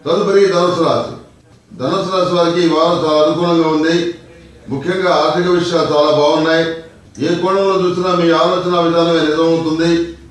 తదుపరి ధనుసు రాశి ధనుసు రాశి వారికి ఈ వారం చాలా అనుకూలంగా ఉంది ముఖ్యంగా ఆర్థిక విషయాలు చాలా బాగున్నాయి ఏ కోణంలో చూసినా మీ ఆలోచన విధానమే నిజమవుతుంది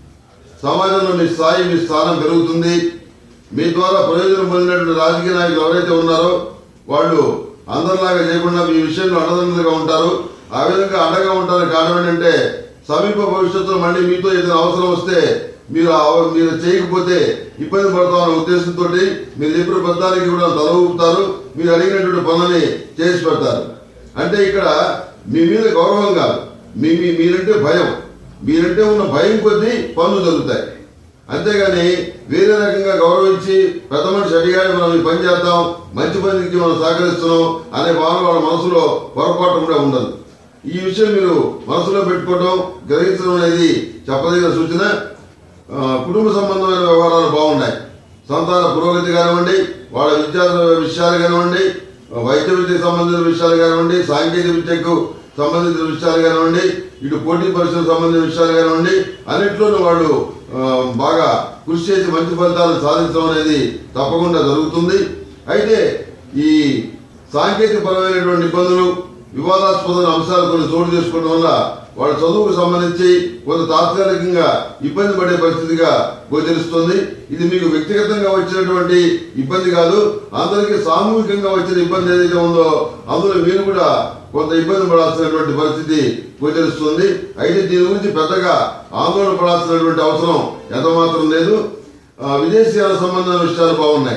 సమాజంలో మీ స్థాయి మీ స్థానం పెరుగుతుంది మీ ద్వారా ప్రయోజనం పొందినటువంటి రాజకీయ నాయకులు ఎవరైతే ఉన్నారో వాళ్ళు అందరిలాగా చేయకుండా మీ విషయంలో అండదండలుగా ఉంటారు ఆ విధంగా అండగా ఉంటారని కారణం ఏంటంటే సమీప భవిష్యత్తులో మళ్ళీ మీతో ఏదైనా అవసరం వస్తే మీరు ఆ- మీరు చేయకపోతే ఇబ్బంది పడతామనే ఉద్దేశంతో మీరు చెప్పిన బద్దానికి కూడా తల ఊపుతారు మీరు అడిగినటువంటి పనులని చేసి పెడతారు అంటే ఇక్కడ మీ మీద గౌరవం కాదు మీ మీ- మీరంటే భయం మీరంటే ఉన్న భయం కొద్దీ పనులు జరుగుతాయి అంతేగాని వేరే రకంగా గౌరవించి పెద్ద మనిషి అడిగాడు మనం ఈ పని చేద్దాం మంచి పనికి మనం సహకరిస్తున్నాం అనే భావన వాళ్ళ మనసులో పొరపాటు కూడా ఉండదు ఈ విషయం మీరు మనసులో పెట్టుకోవడం గ్రహించడం అనేది చెప్పదగిన సూచన ఆ, కుటుంబ సంబంధమైన వ్యవహారాలు బాగున్నాయి సంతాన పురోగతి కానివ్వండి వాళ్ళ విద్యా విషయాలు కానివ్వండి వైద్య విద్యకు సంబంధించిన విషయాలు కానివ్వండి సాంకేతిక విద్యకు సంబంధించిన విషయాలు కానివ్వండి ఇటు పోటీ పరీక్షలకు సంబంధించిన విషయాలు కానివ్వండి అన్నింటిలోనూ వాళ్ళు ఆ, బాగా కృషి చేసి మంచి ఫలితాలు సాధించడం అనేది తప్పకుండా జరుగుతుంది అయితే ఈ సాంకేతిక పరమైనటువంటి ఇబ్బందులు వివాదాస్పదమైన అంశాలు కొన్ని చోటు చేసుకోవడం వల్ల వాళ్ళ చదువుకు సంబంధించి కొంత తాత్కాలికంగా ఇబ్బంది పడే పరిస్థితిగా గోచరిస్తుంది ఇది మీకు వ్యక్తిగతంగా వచ్చినటువంటి ఇబ్బంది కాదు అందరికీ సామూహికంగా వచ్చిన ఇబ్బంది ఏదైతే ఉందో అందులో మీరు కూడా కొంత ఇబ్బంది పడాల్సినటువంటి పరిస్థితి గోచరిస్తుంది అయితే దీని గురించి పెద్దగా ఆందోళన పడాల్సినటువంటి అవసరం ఎంత మాత్రం లేదు ఆ, విదేశీయాల సంబంధమైన విషయాలు బాగున్నాయి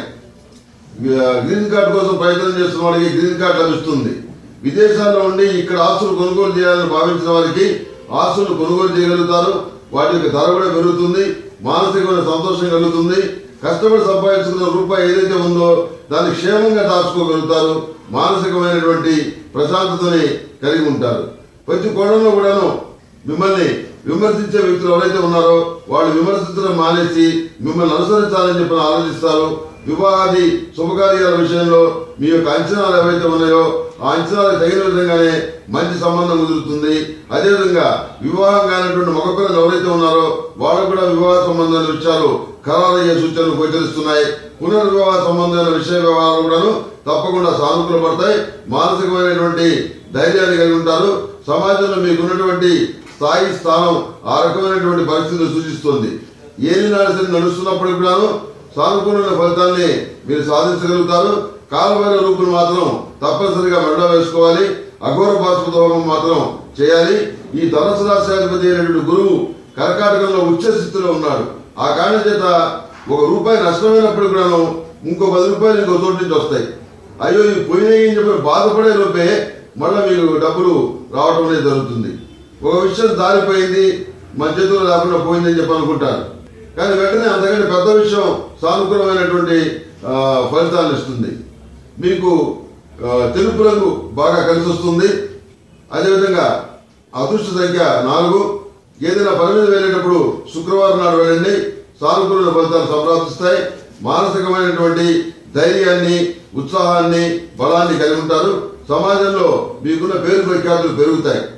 గ్రీన్ కార్డ్ కోసం ప్రయత్నం చేస్తున్న వారికి గ్రీన్ కార్డ్ లభిస్తుంది విదేశాల్లో ఉండి ఇక్కడ ఆస్తులు కొనుగోలు చేయాలని భావించిన వారికి ఆస్తులు కొనుగోలు చేయగలుగుతారు వాటి యొక్క ధర కూడా పెరుగుతుంది మానసికమైన సంతోషం కలుగుతుంది కష్టపడి సంపాదించుకున్న రూపాయి ఏదైతే ఉందో దాన్ని క్షేమంగా దాచుకోగలుగుతారు మానసికమైనటువంటి ప్రశాంతతని కలిగి ఉంటారు ప్రతి కోణంలో కూడాను మిమ్మల్ని విమర్శించే వ్యక్తులు ఎవరైతే ఉన్నారో వాళ్ళు విమర్శించడం మానేసి మిమ్మల్ని అనుసరించాలని చెప్పి ఆలోచిస్తారు వివాహాది శుభకార్యాల విషయంలో మీ యొక్క అంచనాలు ఏవైతే ఉన్నాయో ఆ అంచనాలకు తగిన విధంగానే మంచి సంబంధం కుదురుతుంది అదేవిధంగా వివాహం కానటువంటి మగపిల్లలు ఎవరైతే ఉన్నారో వాళ్ళకు కూడా వివాహ సంబంధమైన విషయాలు ఖరారయ్యే సూచనలు గోచరిస్తున్నాయి పునర్వివాహ సంబంధమైన విషయ వ్యవహారాలు కూడాను తప్పకుండా సానుకూల పడతాయి మానసికమైనటువంటి ధైర్యాన్ని కలిగి ఉంటారు సమాజంలో మీకున్నటువంటి స్థాయి స్థానం ఆ రకమైనటువంటి పరిస్థితిని సూచిస్తుంది ఏది నడిచి నడుస్తున్నప్పటికి కూడాను సానుకూలమైన ఫలితాన్ని మీరు సాధించగలుగుతారు కాలమైన రూపులు మాత్రం తప్పనిసరిగా మెడలో వేసుకోవాలి అఘోర బాస్పద హోమం మాత్రం చేయాలి ఈ ధనుసు రాశాధిపతి అయినటువంటి గురువు కర్కాటకంలో ఉచ్చ స్థితిలో ఉన్నాడు ఆ కారణం చేత ఒక రూపాయి నష్టమైనప్పుడు కూడాను ఇంకో పది రూపాయలు ఇంకో చోటు నుంచి వస్తాయి అయ్యో ఇవి పోయినాయి అని చెప్పి బాధపడే లోపే మళ్ళీ మీకు డబ్బులు రావడం అనేది జరుగుతుంది ఒక విషయం దారిపోయింది మన చేతుల్లో లేకుండా పోయిందని చెప్పి అనుకుంటారు కానీ వెంటనే అంతకంటే పెద్ద విషయం సానుకూలమైనటువంటి ఆ, ఫలితాలను ఇస్తుంది మీకు ఆ, తెలుపు రంగు బాగా కలిసి వస్తుంది అదేవిధంగా అదృష్ట సంఖ్య నాలుగు ఏదైనా పని మీద వెళ్ళేటప్పుడు శుక్రవారం నాడు వెళ్ళండి సానుకూల ఫలితాలు సంప్రాప్తిస్తాయి మానసికమైనటువంటి ధైర్యాన్ని ఉత్సాహాన్ని బలాన్ని కలిగి ఉంటారు సమాజంలో మీకున్న పేరు ప్రఖ్యాతులు పెరుగుతాయి